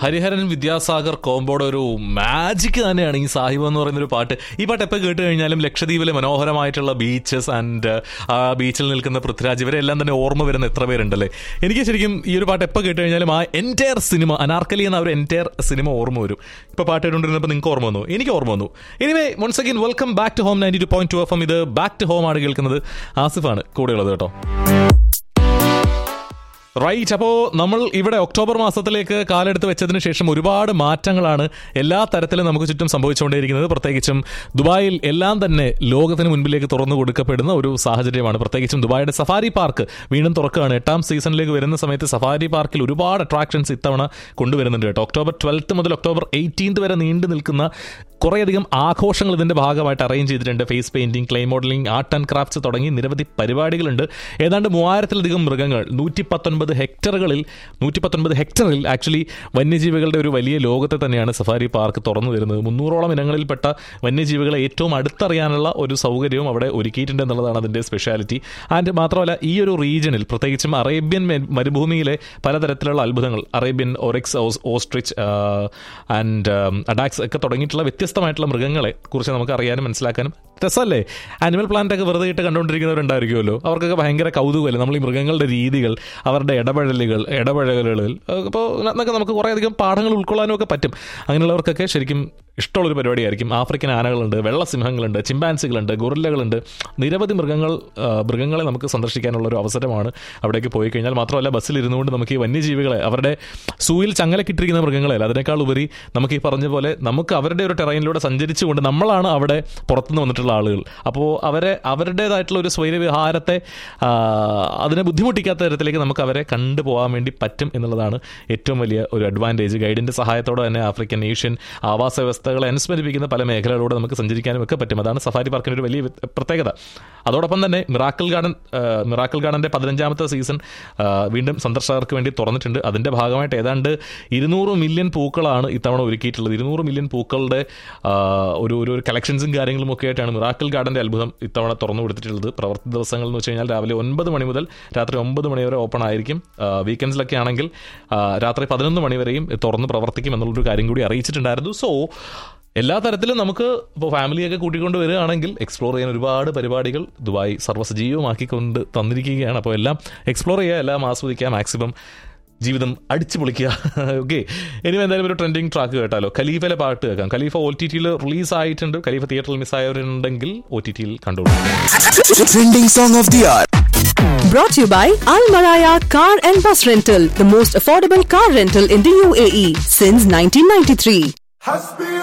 ഹരിഹരൻ വിദ്യാസാഗർ കോമ്പോടെ ഒരു മാജിക് തന്നെയാണ് ഈ സാഹിബ് എന്ന് പറയുന്ന ഒരു പാട്ട് ഈ പാട്ട് എപ്പോൾ കേട്ട് കഴിഞ്ഞാലും ലക്ഷദ്വീപിലെ മനോഹരമായിട്ടുള്ള ബീച്ചസ് ആൻഡ് ആ ബീച്ചിൽ നിൽക്കുന്ന പൃഥ്വിരാജ് ഇവരെല്ലാം തന്നെ ഓർമ്മ വരുന്ന എത്ര പേരുണ്ടല്ലേ എനിക്ക് ശരിക്കും ഈ ഒരു പാട്ട് എപ്പോൾ കേട്ട് കഴിഞ്ഞാലും ആ എൻറ്റയർ സിനിമ അനാർക്കലി എന്ന ആ ഒരു എൻറ്റയർ സിനിമ ഓർമ്മ വരും ഇപ്പോൾ പാട്ട് കേട്ടുകൊണ്ടിരുന്നപ്പോൾ നിങ്ങൾക്ക് ഓർമ്മ വന്നു എനിക്ക് ഓർമ്മ വന്നു anyway once again welcome back to home ninety two point two F M ഇത് ബാക്ക് ടു ഹോം ആണ് കേൾക്കുന്നത് ആസിഫാണ് കൂടെയുള്ളത് കേട്ടോ റൈറ്റ് അപ്പോൾ നമ്മൾ ഇവിടെ ഒക്ടോബർ മാസത്തിലേക്ക് കാലെടുത്ത് വെച്ചതിന് ശേഷം ഒരുപാട് മാറ്റങ്ങളാണ് എല്ലാ തരത്തിലും നമുക്ക് ചുറ്റും സംഭവിച്ചുകൊണ്ടേയിരിക്കുന്നത് പ്രത്യേകിച്ചും ദുബായിൽ എല്ലാം തന്നെ ലോകത്തിന് മുൻപിലേക്ക് തുറന്നു കൊടുക്കപ്പെടുന്ന ഒരു സാഹചര്യമാണ് പ്രത്യേകിച്ചും ദുബായിയുടെ സഫാരി പാർക്ക് വീണ്ടും തുറക്കുകയാണ് എട്ടാം സീസണിലേക്ക് വരുന്ന സമയത്ത് സഫാരി പാർക്കിൽ ഒരുപാട് അട്രാക്ഷൻസ് ഇത്തവണ കൊണ്ടുവരുന്നുണ്ട് കേട്ടോ ഒക്ടോബർ ട്വൽത്ത് മുതൽ ഒക്ടോബർ എയ്റ്റീൻത് വരെ നീണ്ടു നിൽക്കുന്ന കുറേയധികം ആഘോഷങ്ങൾ ഇതിന്റെ ഭാഗമായിട്ട് അറേഞ്ച് ചെയ്തിട്ടുണ്ട് face painting clay modelling art and crafts തുടങ്ങി നിരവധി പരിപാടികളുണ്ട് ഏതാണ്ട് മൂവായിരത്തിലധികം മൃഗങ്ങൾ നൂറ്റി പത്തൊൻപത് ഹെക്ടറുകളിൽ നൂറ്റി പത്തൊൻപത് ഹെക്ടറിൽ ആക്ച്വലി വന്യജീവികളുടെ ഒരു വലിയ ലോകത്തെ തന്നെയാണ് സഫാരി പാർക്ക് തുറന്നു തരുന്നത് മുന്നൂറോളം ഇനങ്ങളിൽപ്പെട്ട വന്യജീവികളെ ഏറ്റവും അടുത്തറിയാനുള്ള ഒരു സൗകര്യവും അവിടെ ഒരുക്കിയിട്ടുണ്ട് എന്നുള്ളതാണ് അതിൻ്റെ സ്പെഷ്യാലിറ്റി ആൻഡ് മാത്രമല്ല ഈ ഒരു റീജിയനിൽ പ്രത്യേകിച്ചും അറേബ്യൻ മെ- മരുഭൂമിയിലെ പലതരത്തിലുള്ള അത്ഭുതങ്ങൾ Arabian oryx ostrich and addax ഒക്കെ തുടങ്ങിയിട്ടുള്ള വ്യത്യസ്തമായിട്ടുള്ള മൃഗങ്ങളെ കുറിച്ച് നമുക്ക് അറിയാനും മനസ്സിലാക്കാനും രസമല്ലേ ആനിമൽ പ്ലാന്റ് ഒക്കെ വെറുതെ ഇട്ട് കണ്ടുകൊണ്ടിരിക്കുന്നവരുണ്ടായിരിക്കുമല്ലോ അവർക്കൊക്കെ ഭയങ്കര കൗതുകമല്ലേ നമ്മൾ ഈ മൃഗങ്ങളുടെ രീതികൾ അവരുടെ ഇടപഴകലുകൾ ഇടപഴകലുകൾ അപ്പോൾ എന്നൊക്കെ നമുക്ക് കുറേയധികം പാഠങ്ങൾ ഉൾക്കൊള്ളാനും ഒക്കെ പറ്റും അങ്ങനെയുള്ളവർക്കൊക്കെ ശരിക്കും ഇഷ്ടമുള്ളൊരു പരിപാടിയായിരിക്കും ആഫ്രിക്കൻ ആനകളുണ്ട് വെള്ളസിംഹങ്ങളുണ്ട് ചിമ്പാൻസികളുണ്ട് ഗൊറില്ലകളുണ്ട് നിരവധി മൃഗങ്ങൾ ആ, മൃഗങ്ങളെ നമുക്ക് സന്ദർശിക്കാനുള്ള ഒരു അവസരമാണ് അവിടേക്ക് പോയി കഴിഞ്ഞാൽ മാത്രമല്ല ബസ്സിൽ ഇരുന്നുകൊണ്ട് നമുക്ക് ഈ വന്യജീവികളെ അവരുടെ സൂയിൽ ചങ്ങലക്കിട്ടിരിക്കുന്ന മൃഗങ്ങളെയല്ല അതിനേക്കാൾ ഉപരി നമുക്ക് ഈ പറഞ്ഞ പോലെ നമുക്ക് അവരുടെ ഒരു ടെറൈനിലൂടെ സഞ്ചരിച്ചുകൊണ്ട് നമ്മളാണ് അവിടെ പുറത്തുനിന്ന് വന്നിട്ടുള്ള ആളുകൾ അപ്പോൾ അവരെ അവരുടേതായിട്ടുള്ള ഒരു സ്വൈരവിഹാരത്തെ ആ, അതിനെ ബുദ്ധിമുട്ടിക്കാത്ത തരത്തിലേക്ക് നമുക്ക് അവരെ കണ്ടുപോകാൻ വേണ്ടി പറ്റും എന്നുള്ളതാണ് ഏറ്റവും വലിയ ഒരു അഡ്വാൻറ്റേജ് ഗൈഡിൻ്റെ സഹായത്തോടെ തന്നെ ആഫ്രിക്കൻ ഏഷ്യൻ ആവാസ വ്യവസ്ഥകളെ അനുസ്മരിപ്പിക്കുന്ന പല മേഖലകളിലൂടെ നമുക്ക് സഞ്ചരിക്കാനും ഒക്കെ പറ്റും അതാണ് സഫാരി പാർക്കിൻ്റെ ഒരു വലിയ വ്യ- പ്രത്യേകത അതോടൊപ്പം തന്നെ മിറാക്കിൾ ഗാർഡൻ ആ, മിറാക്കിൾ ഗാർഡൻ്റെ പതിനഞ്ചാമത്തെ സീസൺ ആ, വീണ്ടും സന്ദർശകർക്ക് വേണ്ടി തുറന്നിട്ടുണ്ട് അതിൻ്റെ ഭാഗമായിട്ട് ഏതാണ്ട് ഇരുന്നൂറ് മില്യൺ പൂക്കളാണ് ഇത്തവണ ഒരുക്കിയിട്ടുള്ളത് ഇരുന്നൂറ് മില്യൺ പൂക്കളുടെ ആ, ഒരു ഒരു ഒരു കളക്ഷൻസും കാര്യങ്ങളും ഒക്കെ ആയിട്ടാണ് മിറാക്കിൾ ഗാർഡൻ്റെ അത്ഭുതം ഇത്തവണ തുറന്നു കൊടുത്തിട്ടുള്ളത് പ്രവർത്തി ദിവസങ്ങൾ എന്ന് വെച്ച് കഴിഞ്ഞാൽ രാവിലെ ഒൻപത് മണി മുതൽ രാത്രി ഒമ്പത് മണി വരെ ഓപ്പൺ ആയിരിക്കും വീക്കെൻഡ്സിലൊക്കെ ആണെങ്കിൽ ആ, രാത്രി പതിനൊന്ന് മണി വരെയും തുറന്ന് പ്രവർത്തിക്കും എന്നുള്ളൊരു കാര്യം കൂടി അറിയിച്ചിട്ടുണ്ടായിരുന്നു സോ എല്ലാ തരത്തിലും നമുക്ക് ഇപ്പോൾ ഫാമിലിയൊക്കെ കൂട്ടിക്കൊണ്ട് വരികയാണെങ്കിൽ എക്സ്പ്ലോർ ചെയ്യാൻ ഒരുപാട് പരിപാടികൾ ദുബായ് സർവ്വസജീവമാക്കിക്കൊണ്ട് തന്നിരിക്കുകയാണ് അപ്പോൾ എല്ലാം എക്സ്പ്ലോർ ചെയ്യുക എല്ലാം ആസ്വദിക്കുക മാക്സിമം ജീവിതം അടിച്ചു പൊളിക്കുക ഓക്കെ ഇനി എന്തായാലും ഒരു ട്രെൻഡിങ് ട്രാക്ക് കേട്ടാലോ ഖലീഫയിലെ പാട്ട് കേൾക്കാം ഖലീഫ ഒ ടി ടിയിൽ റിലീസ് ആയിട്ടുണ്ട് ഖലീഫ തിയേറ്ററിൽ മിസ്സായവരുണ്ടെങ്കിൽ ഒ ടി ടിയിൽ കണ്ടോളൂ Trending song of the hour. Brought to you by Al Maraya Car and Bus Rental, the most affordable car rental in the UAE since 1993. حسبي